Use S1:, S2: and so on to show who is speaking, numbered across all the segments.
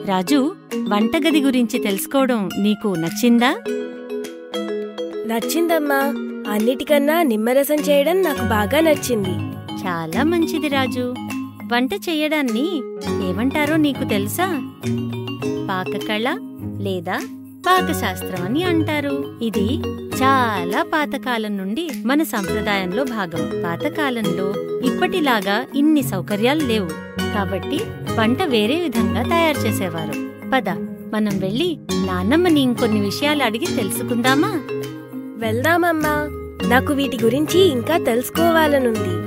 S1: రాజు వంటగది గురించి తెలుసుకోవడం నీకు నచ్చిందా
S2: నచ్చిందమ్మా అన్నిటికన్నా నిమ్మరసం చేయడం నాకు బాగా నచ్చింది
S1: చాలా మంచిది రాజు వంట చెయ్యడాన్ని ఏమంటారో నీకు తెలుసా పాకకళ లేదా పాకశాస్త్రం అని అంటారు ఇది చాలా పాతకాలం నుండి మన సంప్రదాయంలో భాగం పాతకాలంలో ఇప్పటిలాగా ఇన్ని సౌకర్యాలు లేవు కాబట్టి వంట వేరే విధంగా తయారు చేసేవారు పద మనం వెళ్ళి నాన్నమ్మని ఇంకొన్ని విషయాలు అడిగి తెలుసుకుందామా
S2: వెళ్దామమ్మా నాకు వీటి గురించి ఇంకా తెలుసుకోవాలనుంది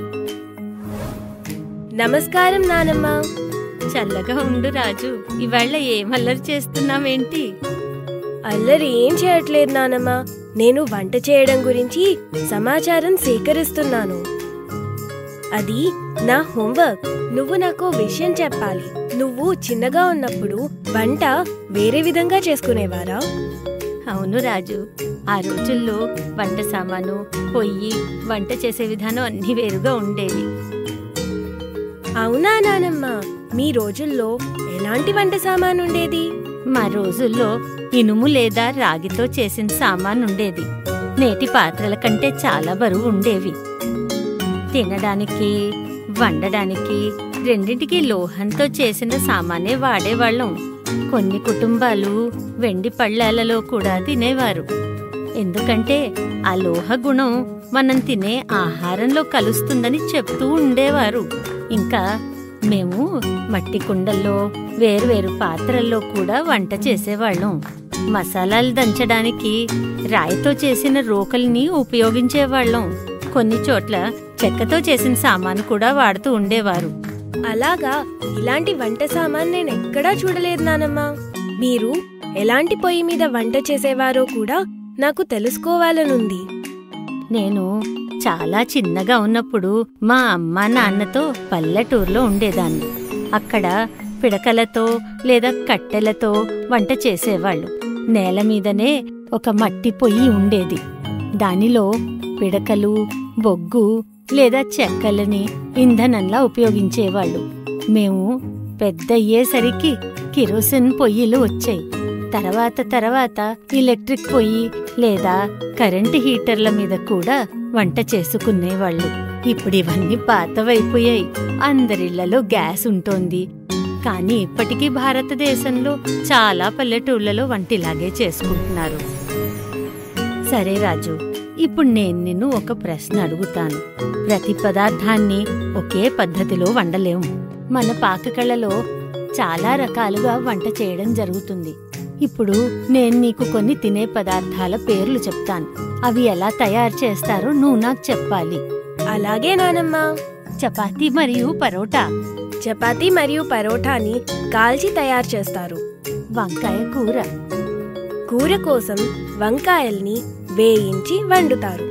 S2: నమస్కారం నానమ్మ
S1: చల్లగా ఉండు రాజు ఇవాళ ఏమల్లరి చేస్తున్నావేంటి
S2: అల్లరి ఏం చేయట్లేదు నానమ్మ నేను వంట చేయడం గురించి సమాచారం సేకరిస్తున్నాను అది నా హోంవర్క్ నువ్వు నాకు ఓ విషయం చెప్పాలి నువ్వు చిన్నగా ఉన్నప్పుడు వంట వేరే విధంగా చేసుకునేవారా
S1: అవును రాజు ఆ రోజుల్లో వంట సామాను పొయ్యి వంట చేసే విధానం అన్ని వేరుగా ఉండేవి
S2: అవునా నానమ్మ మీ రోజుల్లో ఎలాంటి వంట సామాను ఉండేది
S1: మా రోజుల్లో ఇనుము లేదా రాగితో చేసిన సామాన్ ఉండేది నేటి పాత్రల కంటే చాలా బరువు ఉండేవి తినడానికి వండడానికి రెండింటికి లోహంతో చేసిన సామానే వాడేవాళ్ళం కొన్ని కుటుంబాలు వెండి పళ్ళాలలో కూడా తినేవారు ఎందుకంటే ఆ లోహ గుణం మనం తినే ఆహారంలో కలుస్తుందని చెప్తూ ఉండేవారు ఇంకా మేము మట్టి కుండల్లో వేర్వేరు పాత్రల్లో కూడా వంట చేసేవాళ్ళం మసాలాలు దంచడానికి రాయితో చేసిన రోకల్ని ఉపయోగించేవాళ్ళం కొన్ని చోట్ల చెక్కతో చేసిన సామాను కూడా వాడుతూ ఉండేవారు
S2: అలాగా ఇలాంటి వంట సామాన్ నేను ఎక్కడా చూడలేదు నానమ్మ మీరు ఎలాంటి పొయ్యి మీద వంట చేసేవారో కూడా నాకు తెలుసుకోవాలనుంది
S1: నేను చాలా చిన్నగా ఉన్నప్పుడు మా అమ్మ నాన్నతో పల్లెటూరులో ఉండేదాన్ని అక్కడ పిడకలతో లేదా కట్టెలతో వంట చేసేవాళ్ళు నేల మీదనే ఒక మట్టి పొయ్యి ఉండేది దానిలో పిడకలు బొగ్గు లేదా చెక్కలని ఇంధనంలా ఉపయోగించేవాళ్ళు మేము పెద్దయ్యేసరికి కిరోసిన్ పొయ్యిలు వచ్చాయి తర్వాత తర్వాత ఎలక్ట్రిక్ పొయ్యి లేదా కరెంటు హీటర్ల మీద కూడా వంట చేసుకునేవాళ్ళు ఇప్పుడు ఇవన్నీ పాతవైపోయాయి అందరిళ్లలో గ్యాస్ ఉంటోంది కానీ ఇప్పటికీ భారతదేశంలో చాలా పల్లెటూళ్లలో వంటిలాగే చేసుకుంటున్నారు సరే రాజు ఇప్పుడు నేను నిన్ను ఒక ప్రశ్న అడుగుతాను ప్రతి పదార్థాన్ని ఒకే పద్ధతిలో వండలేము మన పాకకళలో చాలా రకాలుగా వంట చేయడం జరుగుతుంది ఇప్పుడు నేను నీకు కొన్ని తినే పదార్థాల పేర్లు చెప్తాను అవి ఎలా తయారు చేస్తారో నువ్వు నాకు చెప్పాలి
S2: అలాగే నానమ్మ
S1: చపాతీ మరియు పరోటా
S2: చపాతీ మరియు పరోటాని కాల్చి తయారు చేస్తారు
S1: వంకాయ కూర
S2: కూర కోసం వంకాయల్ని వేయించి వండుతారు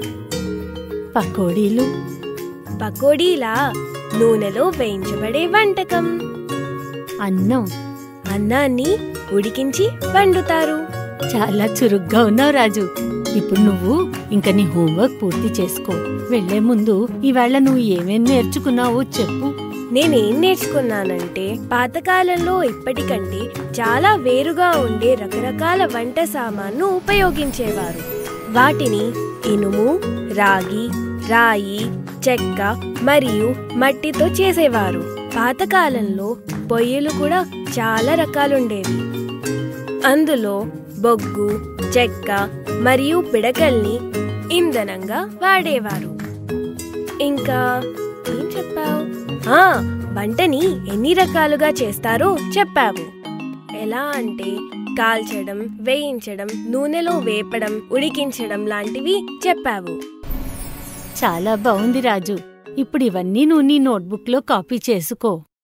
S1: పకోడీలు
S2: పకోడీలా నూనెలో వేయించబడే వంటకం
S1: అన్నం
S2: అన్నాన్ని ఉడికించి వండుతారు
S1: చాలా చురుగ్గా ఉన్నావు రాజు ఇప్పుడు నువ్వు ఇంక నీ హోంవర్క్ పూర్తి చేసుకో వెళ్లే ముందు ఇవాళ నువ్వు ఏమేం నేర్చుకున్నావో చెప్పు
S2: నేనేం నేర్చుకున్నానంటే పాతకాలంలో ఇప్పటికంటే చాలా వేరుగా ఉండే రకరకాల వంట సామాన్ను ఉపయోగించేవారు వాటిని ఇనుము రాగి రాయి చెక్క మరియు మట్టితో చేసేవారు పాతకాలంలో పొయ్యిలు కూడా చాలా రకాలుండేవి అందులో బొగ్గు చెక్క మరియు పిడకల్ని ఇంధనంగా వాడేవారు ఇంకా ఏం చెప్పావు ఆ వంటని ఎన్ని రకాలుగా చేస్తారో చెప్పావు ఎలా అంటే కాల్చడం వేయించడం నూనెలో వేపడం ఉడికించడం లాంటివి చెప్పావు
S1: చాలా బావుంది రాజు ఇప్పుడు ఇవన్నీ నువ్వు నీ నోట్బుక్లో కాపీ చేసుకో